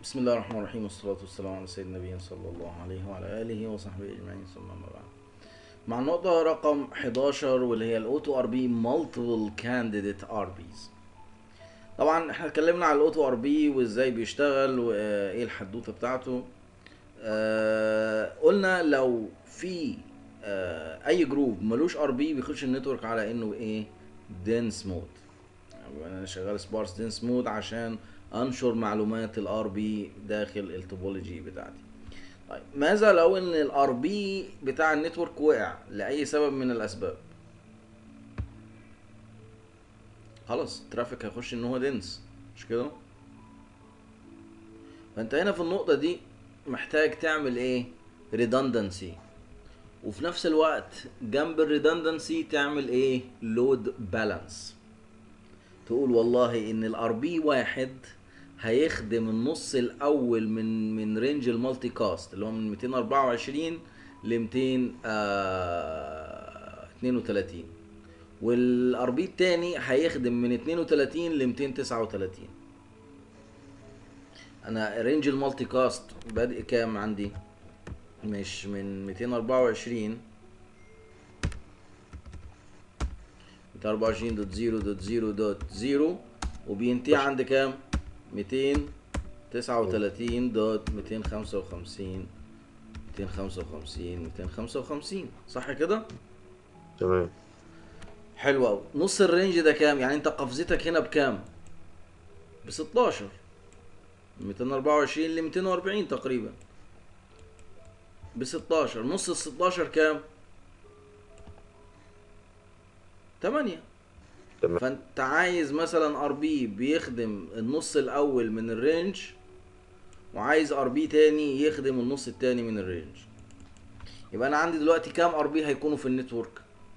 بسم الله الرحمن الرحيم والصلاة والسلام على سيدنا النبي صلى الله عليه وعلى آله وصحبه أجمعين ثم أما بعد. مع النقطة رقم 11 واللي هي الأوتو ار بي مالتيبل كانديديت ار بيز. طبعا احنا اتكلمنا على الاوتو ار بي وازاي بيشتغل وايه الحدوتة بتاعته. آه قلنا لو في آه اي جروب ملوش ار بي بيخش النتورك على انه ايه دنس مود. يعني انا شغال سبارس دنس مود عشان انشر معلومات الار بي داخل التوبولوجي بتاعتي طيب ماذا لو ان الار بي بتاع النتورك وقع لاي سبب من الاسباب خلاص الترافيك هيخش ان هو دنس مش كده فانت هنا في النقطه دي محتاج تعمل ايه redundancy وفي نفس الوقت جنب الريدندنسي تعمل ايه لود بالانس تقول والله ان الار بي واحد هيخدم النص الاول من من رينج المالتي كاست اللي هو من 224 ل 232 والار بي التاني هيخدم من 32 ل 239 انا رينج المالتي كاست بادئ كام عندي مش من 224 224.0.0.0 وبينتهي عند كام 239 دوت 255 255 255 صح كده تمام حلو قوي نص الرينج ده كام يعني انت قفزتك هنا بكام ب 16 من 224 ل 240 تقريبا ب 16 نص ال 16 كام 8 تمام فانت عايز مثلا ار بي بيخدم النص الاول من الرينج وعايز ار بي تاني يخدم النص التاني من الرينج يبقى انا عندي دلوقتي كام ار بي هيكونوا في النتورك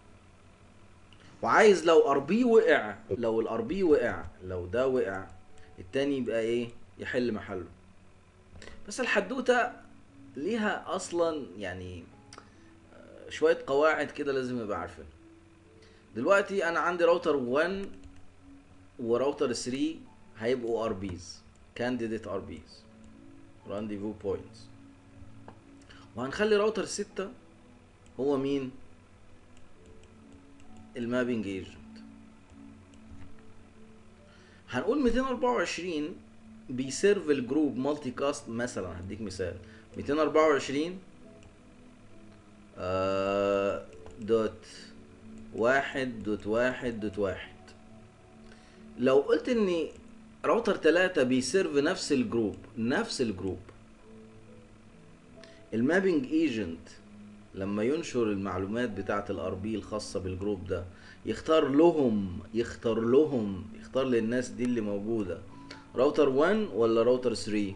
وعايز لو ار بي وقع لو الار بي وقع لو ده وقع التاني يبقى ايه يحل محله بس الحدوته ليها اصلا يعني آه، شويه قواعد كده لازم نبقى عارفينها دلوقتي انا عندي راوتر 1 وراوتر 3 هيبقوا ار بيز كانديديت ار بيز رانديفو بوينتس وهنخلي راوتر 6 هو مين المابنج ايجنت هنقول 224 بيسيرف الجروب مالتي كاست مثلا هديك مثال 224 آه دوت واحد دوت واحد دوت واحد لو قلت ان راوتر تلاتة بيسيرف نفس الجروب نفس الجروب المابنج ايجنت لما ينشر المعلومات بتاعة الار بي الخاصة بالجروب ده يختار لهم يختار لهم يختار للناس دي اللي موجودة راوتر 1 ولا راوتر 3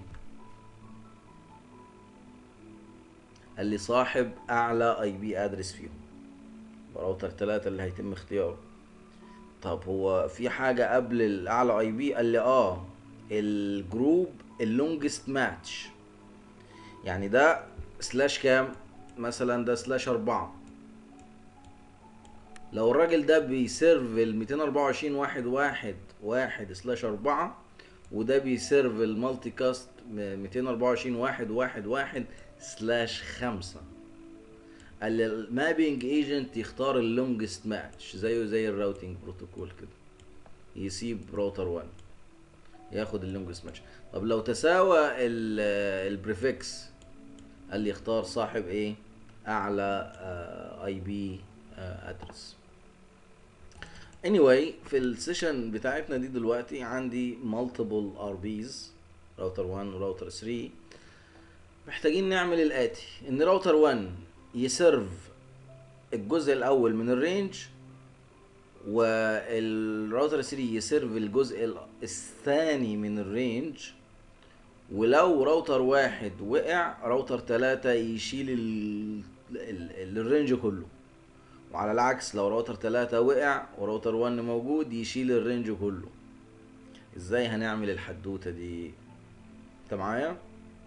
قال لي صاحب اعلى اي بي ادرس فيهم راوتر 3 اللي هيتم اختياره طب هو في حاجة قبل الأعلى اي بي قال لي اه الجروب اللونجست ماتش يعني ده سلاش كام مثلا ده سلاش أربعة لو الراجل ده بيسيرف ال 224 واحد واحد واحد سلاش أربعة وده بيسيرف المالتي كاست 224 واحد واحد واحد سلاش خمسة قال المابنج ايجنت يختار اللونجست ماتش زيه زي الراوتنج بروتوكول كده يسيب راوتر 1 ياخد اللونجست ماتش طب لو تساوى البريفكس قال لي يختار صاحب ايه اعلى اي بي ادرس anyway في السيشن بتاعتنا دي دلوقتي عندي multiple RBs راوتر 1 وراوتر 3 محتاجين نعمل الاتي ان راوتر 1 يسيرف الجزء الاول من الرينج والراوتر 3 يسيرف الجزء ال- الثاني من الرينج ولو راوتر واحد وقع راوتر تلاتة يشيل ال... ال... ال... الرينج كله وعلى العكس لو راوتر تلاتة وقع وراوتر 1 موجود يشيل الرينج كله ازاي هنعمل الحدوتة دي انت معايا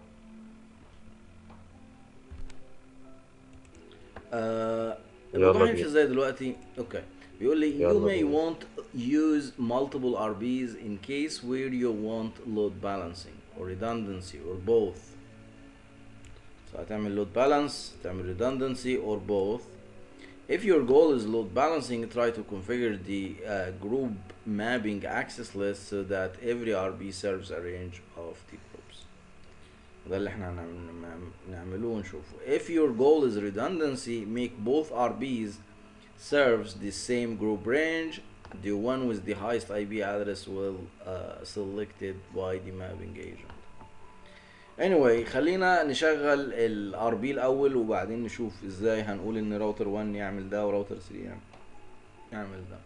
آه الموضوع يلا هيمشي بينا. ازاي دلوقتي اوكي بيقول لي you يلا may بينا. want use multiple RBs in case where you want load balancing or redundancy or both so هتعمل load balance تعمل redundancy or both if your goal is load balancing try to configure the uh, group mapping access list so that every RB serves a range of T groups ده اللي احنا هنعمل- نعمله ونشوفه if your goal is redundancy make both RBs serves the same group range the one with the highest IP address will uh, selected by the mapping agent anyway خلينا نشغل ال RB الاول وبعدين نشوف ازاي هنقول ان راوتر 1 يعمل ده وراوتر 3 يعمل يعمل ده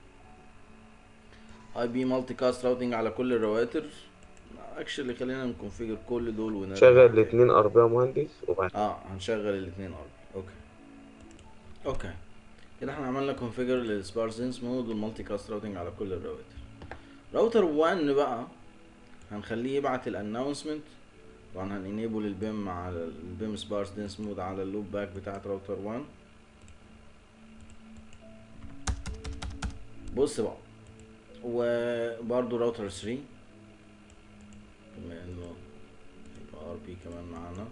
IP multi cast routing على كل الرواتر اكشلي خلينا نكونفيجر كل دول ونرجع شغل تاني. الاتنين أربعة مهندس وبعد اه هنشغل الاثنين ار اوكي اوكي كده احنا عملنا كونفيجر للسبارسنس مود والمالتي كاست راوتنج على كل الراوتر راوتر 1 بقى هنخليه يبعت الانونسمنت طبعا هنينيبل البيم على البيم سبارس دنس مود على اللوب باك بتاعت راوتر 1 بص بقى وبرضو راوتر 3 بما انه يبقى ار بي كمان معانا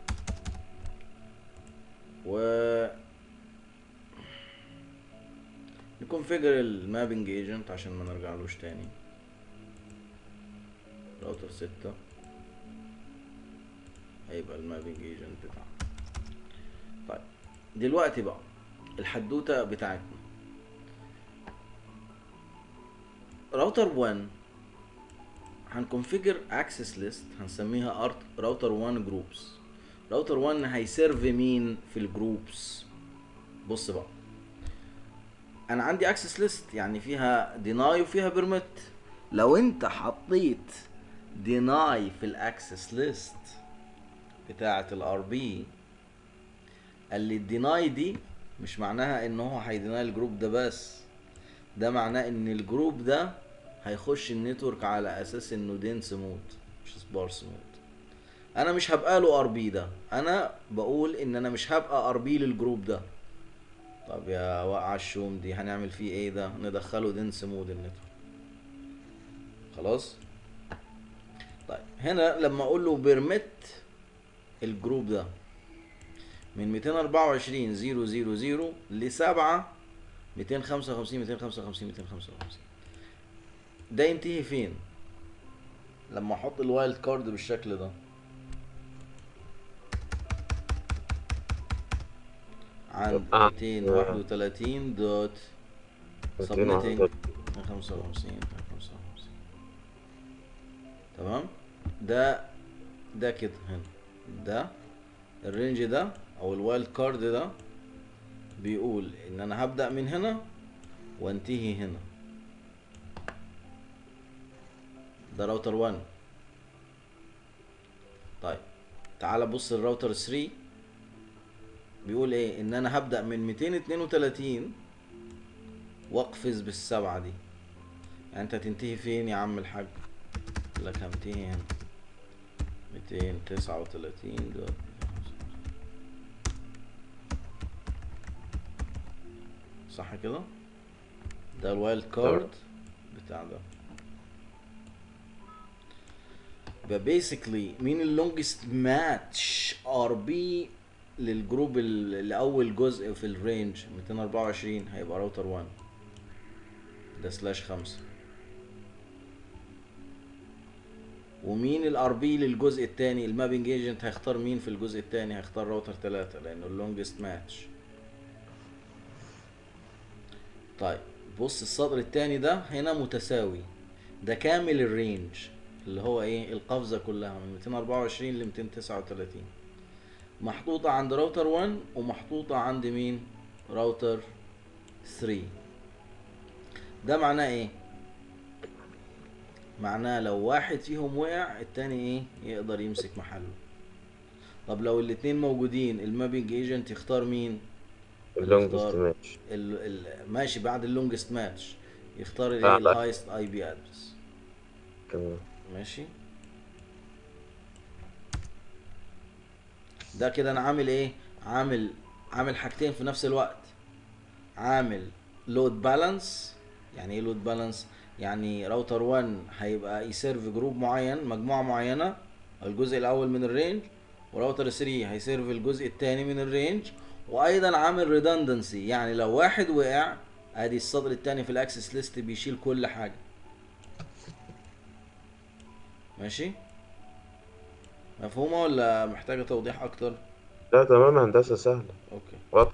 و نكونفيجر المابنج ايجنت عشان ما نرجعلوش تاني راوتر ستة هيبقى المابنج ايجنت بتاعنا طيب دلوقتي بقى الحدوتة بتاعتنا راوتر 1 هنكونفيجر اكسس ليست هنسميها راوتر 1 جروبس راوتر 1 هيسيرف مين في الجروبس بص بقى انا عندي اكسس ليست يعني فيها ديناي وفيها بيرميت لو انت حطيت ديناي في الاكسس ليست بتاعه الار بي قال لي الديناي دي مش معناها ان هو هيديناي الجروب ده بس ده معناه ان الجروب ده هيخش النتورك على اساس انه دينس مود مش سبارس مود انا مش هبقى له ار بي ده انا بقول ان انا مش هبقى ار بي للجروب ده طب يا وقع الشوم دي هنعمل فيه ايه ده ندخله دنس مود النتورك خلاص طيب هنا لما اقول له بيرميت الجروب ده من 224 000 ل 7 255 255 255 ده ينتهي فين لما احط الوايلد كارد بالشكل ده عند آه. 231 دوت ميتين واحد 255 255 تمام ده ده كده هنا ده الرينج ده او الوايلد كارد ده بيقول ان انا هبدأ من هنا وانتهي هنا ده راوتر 1 طيب تعال بص الراوتر 3 بيقول ايه ان انا هبدأ من 232 واقفز بالسبعة دي يعني انت هتنتهي فين يا عم الحاج يقول لك هنتهي هنا 239 دوت صح كده ده الوايلد كارد بتاع ده يبقى بيسكلي مين اللونجست ماتش ار بي للجروب ال- لاول جزء في الرينج 224 هيبقى راوتر 1 ده سلاش 5 ومين الار بي للجزء الثاني المابنج ايجنت هيختار مين في الجزء الثاني هيختار راوتر 3 لانه اللونجست ماتش طيب بص السطر الثاني ده هنا متساوي ده كامل الرينج اللي هو ايه القفزه كلها من 224 ل 239 محطوطه عند راوتر 1 ومحطوطه عند مين راوتر 3 ده معناه ايه معناه لو واحد فيهم وقع التاني ايه يقدر يمسك محله طب لو الاتنين موجودين المابنج ايجنت يختار مين اللونجست اختار ماتش ال ال ماشي بعد اللونجست ماتش يختار الايه بعد- الهايست اي بي ادرس تمام ماشي ده كده انا عامل ايه عامل عامل حاجتين في نفس الوقت عامل لود بالانس يعني ايه لود بالانس يعني راوتر 1 هيبقى يسيرف جروب معين مجموعه معينه الجزء الاول من الرينج وراوتر 3 هيسيرف الجزء الثاني من الرينج وايضا عامل ريدندنسي يعني لو واحد وقع ادي السطر الثاني في الاكسس ليست بيشيل كل حاجه ماشي مفهومه ولا محتاجه توضيح اكتر لا تمام هندسة سهلة اوكي واضح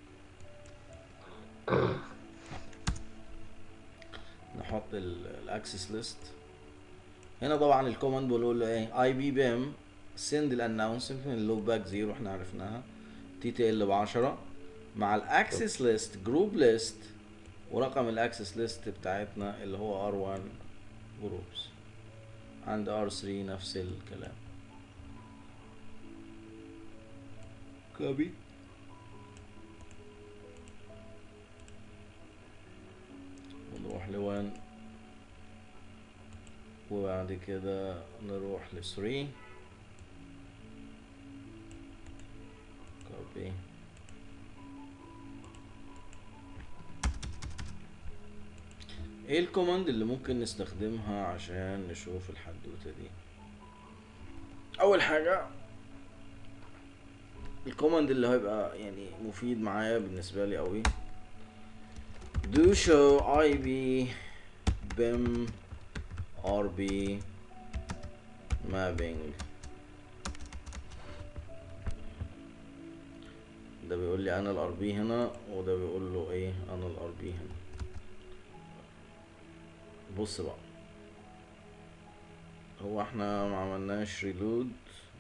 نحط الاكسس ليست هنا طبعا الكوماند بنقول له ايه اي بي بيم سند الانونسمنت من اللو باك زيرو احنا عرفناها تي تي ال ب 10 مع الاكسس ليست جروب ليست ورقم الاكسس ليست بتاعتنا اللي هو ار 1 جروبس عند ار 3 نفس الكلام كوبي ونروح لوان وبعد كده نروح ل 3 كوبي ايه الكوماند اللي ممكن نستخدمها عشان نشوف الحدوتة دي اول حاجة الكوماند اللي هيبقى يعني مفيد معايا بالنسبة لي قوي do show ib bim rb mapping ده بيقول لي انا الار بي هنا وده بيقول له ايه انا الار بي هنا بص بقى هو احنا ما عملناش ريلود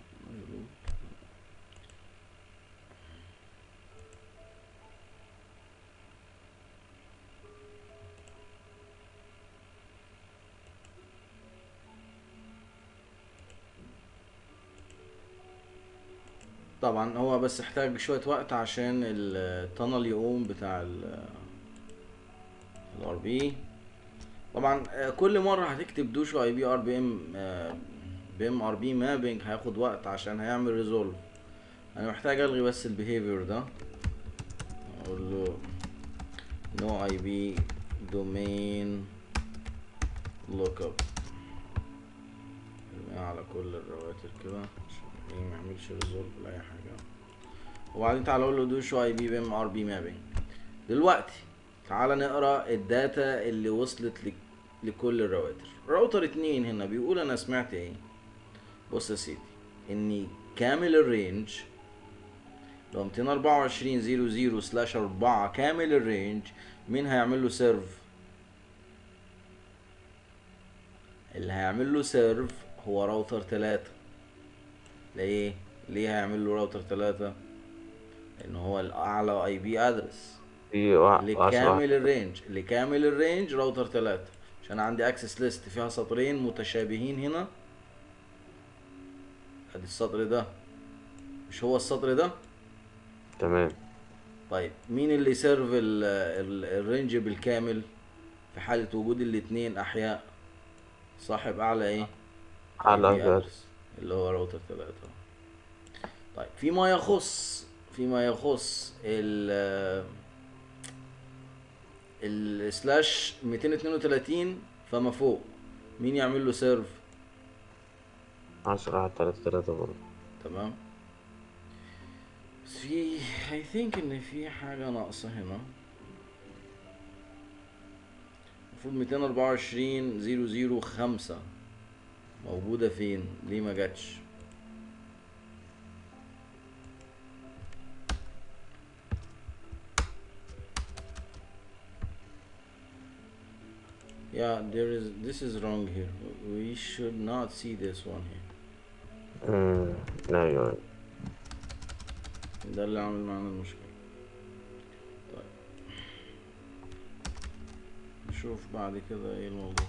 طبعا هو بس احتاج شوية وقت عشان التنل يقوم بتاع الار بي طبعا آه، كل مرة هتكتب دوشو اي بي ار بي ام بي ام ار بي مابنج هياخد وقت عشان هيعمل ريزولف انا محتاج الغي بس البيهيفير ده اقول له نو اي بي دومين لوك اب على كل الرواتر كده عشان ايه ما يعملش ريزولف لاي حاجه وبعدين تعالى اقول له دو شو اي بي بي ار بي مابنج دلوقتي تعالى نقرا الداتا اللي وصلت لك لكل الرواتر راوتر اتنين هنا بيقول انا سمعت ايه بص يا سيدي اني كامل الرينج لو 224 00 سلاش 4 كامل الرينج مين هيعمل له سيرف اللي هيعمل له سيرف هو راوتر 3 ليه ليه هيعمل له راوتر 3 لان هو الاعلى اي بي ادرس في وا- وعشرة لكامل الرينج لكامل الرينج راوتر 3 عشان عندي اكسس ليست فيها سطرين متشابهين هنا ادي السطر ده مش هو السطر ده تمام طيب مين اللي يسيرف ال- ال- الرينج بالكامل في حالة وجود الاتنين احياء صاحب اعلى ايه على IP أكبر. address اللي هو راوتر 3 طيب فيما يخص فيما يخص ال السلاش 232 فما فوق مين يعمل له سيرف عشرة على تلاتة تلاتة برضه تمام بس في اي ثينك ان في حاجه ناقصه هنا المفروض 224 005 موجوده فين ليه ما جاتش Yeah, there is. This is wrong here. We should not see this one here. أمم، أيوة ده اللي عامل معانا المشكلة طيب نشوف بعد كده ايه الموضوع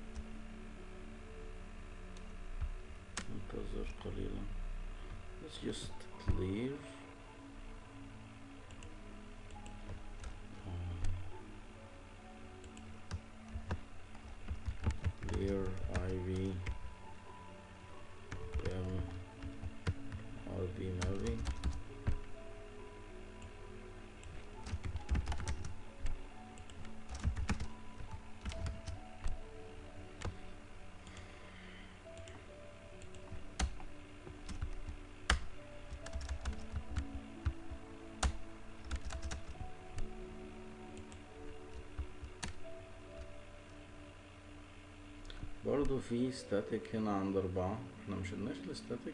ننتظر قليلا let's just clear clear IV um, RB movie برضو في ستاتيك هنا عند أربعة احنا مش قلناش الستاتيك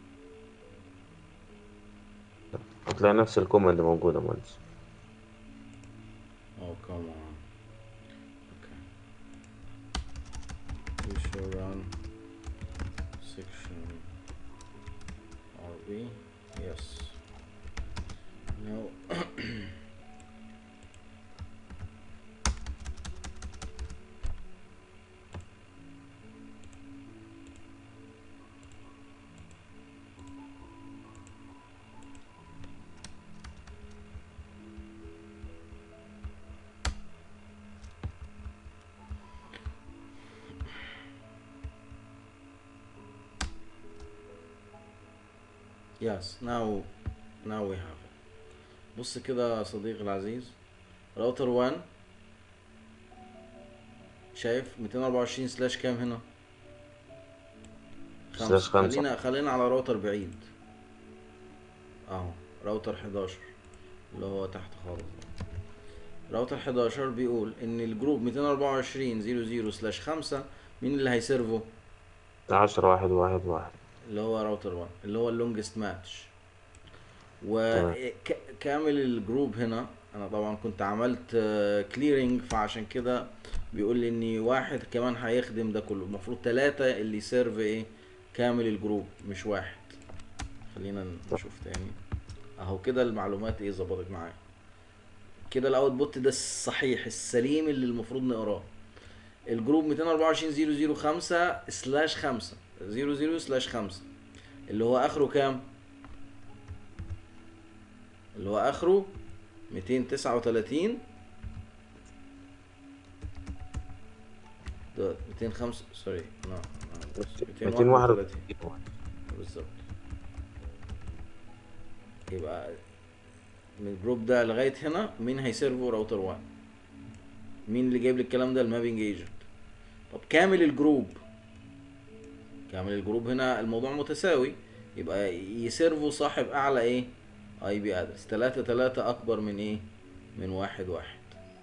هتلاقي نفس الكوماند موجودة مهندس Oh, come on. Okay. We shall run section RB. Yes. Now, yes, now, now we have it. بص كده يا صديقي العزيز راوتر 1 شايف 224 سلاش كام هنا؟ سلاش خمسة. خلينا خلينا على راوتر بعيد اهو راوتر 11 اللي هو تحت خالص ده. راوتر 11 بيقول ان الجروب 224 00 سلاش 5 مين اللي هيسيرفه؟ عشرة واحد واحد واحد اللي هو راوتر 1 اللي هو اللونجست ماتش تمام. وكامل الجروب هنا انا طبعا كنت عملت كليرنج فعشان كده بيقول لي ان واحد كمان هيخدم ده كله المفروض ثلاثة اللي سيرف ايه كامل الجروب مش واحد خلينا نشوف تاني اهو كده المعلومات ايه ظبطت معايا كده الاوتبوت ده الصحيح السليم اللي المفروض نقراه الجروب 224 005 سلاش 5 00 سلاش 5 اللي هو اخره كام اللي هو اخره 239 ده 205 سوري لا ميتين واحد بالظبط يبقى من الجروب ده لغايه هنا مين هيسيرفو راوتر 1 مين اللي جايب لي الكلام ده المابنج ايجنت طب كامل الجروب كامل الجروب هنا الموضوع متساوي يبقى يسيرفو صاحب اعلى ايه اي بي ادرس 3 3 اكبر من ايه من واحد واحد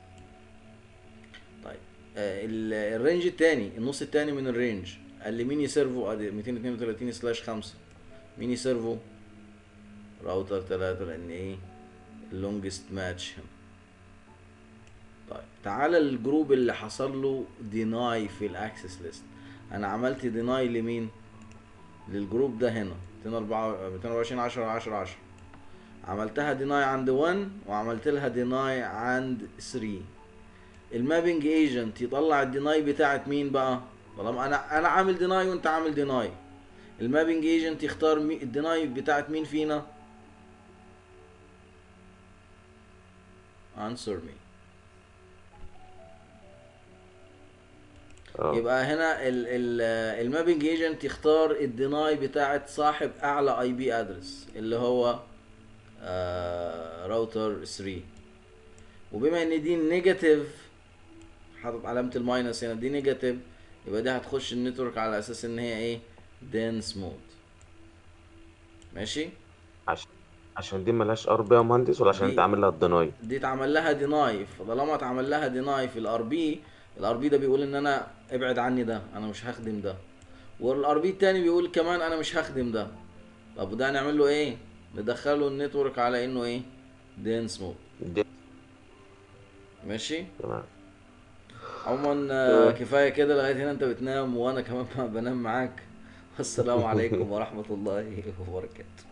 طيب آه ال- الرينج التاني النص التاني من الرينج قال لي مين يسيرفو ادي 232 سلاش 5 مين يسيرفو راوتر 3 لان ايه اللونجست ماتش هنا طيب تعالى الجروب اللي حصل له ديناي في الاكسس ليست انا عملت ديناي لمين للجروب ده هنا 224 10 10 10 عملتها ديناي عند 1 وعملت لها ديناي عند 3 المابنج ايجنت يطلع الديناي بتاعت مين بقى طالما انا انا عامل ديناي وانت عامل ديناي المابنج ايجنت يختار مي الديناي بتاعت مين فينا answer me اه يبقى هنا ال ال المابنج ايجنت يختار الديناي بتاعت صاحب اعلى اي بي ادرس اللي هو آه راوتر 3 وبما ان دي نيجاتيف حاطط علامة الماينس هنا دي نيجاتيف يبقى دي هتخش النتورك على اساس ان هي ايه دنس مود ماشي عشان عشان دي ملهاش ار بي يا مهندس ولا عشان دي- انت عامل لها الدناي دي اتعمل لها ديناي فطالما اتعمل لها ديناي في الار بي الار بي ده بيقول ان انا ابعد عني ده انا مش هخدم ده والار بي التاني بيقول كمان انا مش هخدم ده طب وده هنعمل له ايه ندخله النتورك على انه ايه دينس مود دي ماشي تمام عموما آه، كفايه كده لغايه هنا انت بتنام وانا كمان بنام معاك والسلام عليكم ورحمه الله وبركاته